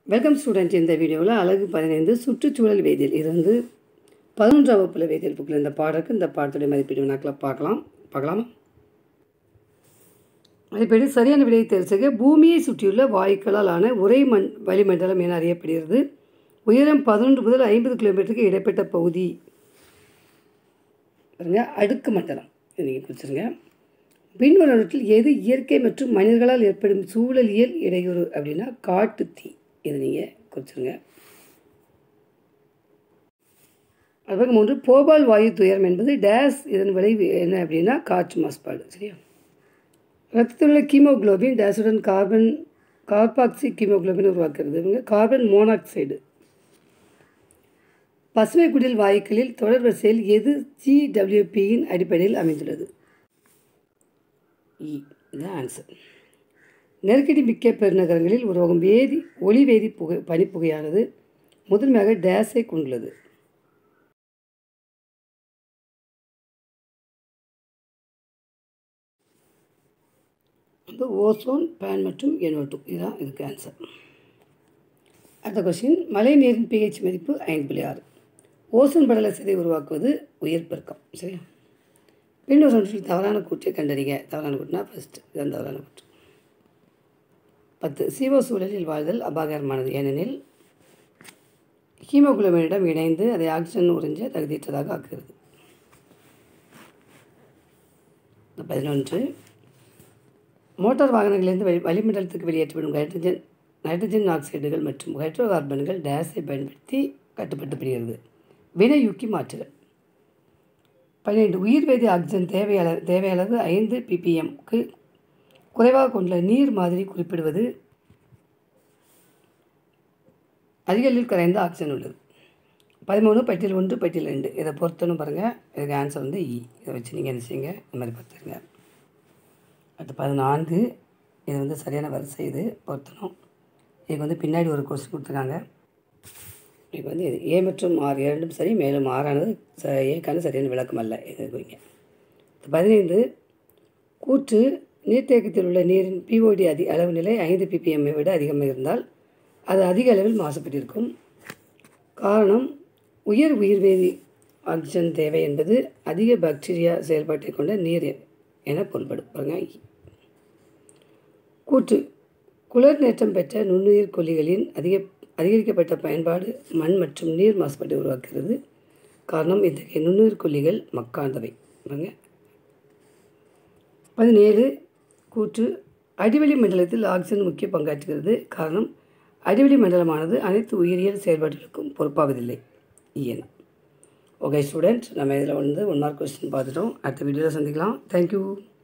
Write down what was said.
welcome student இந்த வீடியோவில் அழகு பதினைந்து சுற்றுச்சூழல் வேதியியல் இது வந்து பதினொன்றாம் வகுப்பில் வேதியியல் புக்கில் இந்த பாடம் இருக்குது இந்த பாடத்துடைய மதிப்பீடு வினாக்களை பார்க்கலாம் பார்க்கலாமா மதிப்பீடு சரியான விடையை தேர்வு செய்ய பூமியை சுற்றியுள்ள வாயுக்களால் ஆன உரை மண் வளிமண்டலம் என அறியப்படுகிறது உயரம் பதினொன்று முதல் ஐம்பது கிலோமீட்டருக்கு இடைப்பட்ட பகுதி பாருங்க அடுக்கு மண்டலம் இதை நீங்கள் குறிச்சிருங்க பின்வருவற்றில் எது இயற்கை மற்றும் மனிதர்களால் ஏற்படும் சூழலியல் இடையூறு அப்படின்னா காட்டு தீ இதை நீங்கள் குறிச்சிருங்க அதுபோக மூன்று போபால் வாயு துயரம் என்பது டேஸ் இதன் விளைவு என்ன அப்படின்னா காற்று மாசுபாடு சரியா ரத்தத்தில் உள்ள கீமோகுளோபின் டேஸுடன் கார்பன் கார்பாக்சி கீமோகுளோபின் உருவாக்குறது இவங்க கார்பன் மோனாக்சைடு பசுமை குடில் வாயுக்களில் தொடர் வரிசையில் எது ஜிடபிள்யூபியின் அடிப்படையில் அமைந்துள்ளது இ இதுதான் ஆன்சர் நெருக்கடி மிக்க பெருநகரங்களில் உருவாகும் வேதி ஒளி வேதி புகை பனிப்புகையானது முதன்மையாக டேஸை கொண்டுள்ளது வந்து ஓசோன் பேன் மற்றும் என்ஓ இதுதான் இதுக்கு ஆன்சர் அடுத்த கொஸ்டின் மழை நீரின் பிஹெச் மதிப்பு ஐந்து புள்ளி ஆறு ஓசோன் படல சிதை உருவாக்குவது உயிர் பெருக்கம் சரியா பின்னொரு ஒன்றில் தவறான கூற்றை கண்டறிங்க தவறான கூட்டுனா ஃபஸ்ட்டு இதுதான் தவறான கூற்று பத்து சீவோ சூழலில் வாழ்தல் அபாகரமானது ஏனெனில் ஹீமோகுளோபினிடம் இணைந்து அதை ஆக்சிஜன் உறிஞ்ச தகுதியற்றதாக ஆக்குகிறது பதினொன்று மோட்டார் வாகனங்களிலிருந்து வெளி வளிமண்டலத்துக்கு வெளியேற்றப்படும் ஹைட்ரஜன் நைட்ரஜன் ஆக்சைடுகள் மற்றும் ஹைட்ரோ கார்பன்கள் டேஸை பயன்படுத்தி கட்டுப்படுத்தப்படுகிறது வினையூக்கி மாற்றுகள் பன்னிரெண்டு உயிர்வேதி ஆக்சிஜன் தேவையள தேவையளவு ஐந்து பிபிஎம்க்கு குறைவாக கொண்டுள்ள நீர் மாதிரி குறிப்பிடுவது அதிகளில் குறைந்த ஆக்சிஜன் உள்ளது பதிமூணு பட்டியல் ஒன்று பட்டியல் ரெண்டு இதை பொறுத்தணும் பாருங்கள் இதுக்கு ஆன்சர் வந்து இ இதை வச்சு நீங்கள் என்ன செய்யுங்க இந்த மாதிரி பார்த்துருங்க அடுத்து பதினான்கு இது வந்து சரியான வரிசை இது பொருத்தணும் இதுக்கு வந்து பின்னாடி ஒரு கொஸ்டின் கொடுத்துருக்காங்க இப்போ வந்து இது ஏ மற்றும் ஆர் இரண்டும் சரி மேலும் ஆறானது ச ஏக்கான சரியான விளக்கம் அல்ல இது குறிங்க பதினைந்து கூற்று நீர்த்தேக்கத்தில் உள்ள நீரின் பிஓடி அதி அளவு நிலை ஐந்து பிபிஎம்மை விட அதிகமாக இருந்தால் அது அதிக அளவில் மாசுபட்டிருக்கும் காரணம் உயர் உயிர்வேதி ஆக்சிஜன் தேவை என்பது அதிக பாக்டீரியா செயல்பாட்டை கொண்ட நீர் என பொருள்படும் பாருங்க கூற்று குளிர் நேற்றம் பெற்ற நுண்ணுயிர் கொல்லிகளின் அதிக அதிகரிக்கப்பட்ட பயன்பாடு மண் மற்றும் நீர் மாசுபாட்டை உருவாக்குகிறது காரணம் இத்தகைய நுண்ணுயிர் கொல்லிகள் மக்காந்தவை பாருங்க பதினேழு கூற்று அடிவெளி மண்டலத்தில் ஆக்சிஜன் முக்கிய பங்காற்றுகிறது காரணம் அடிவெளி மண்டலமானது அனைத்து உயிரியல் செயல்பாடுகளுக்கும் பொறுப்பாவதில்லை இயன் ஓகே ஸ்டூடெண்ட் நம்ம இதில் வந்து ஒன் மார்க் கொஸ்டின் பார்த்துட்டோம் அடுத்த வீடியோவில் சந்திக்கலாம் தேங்க்யூ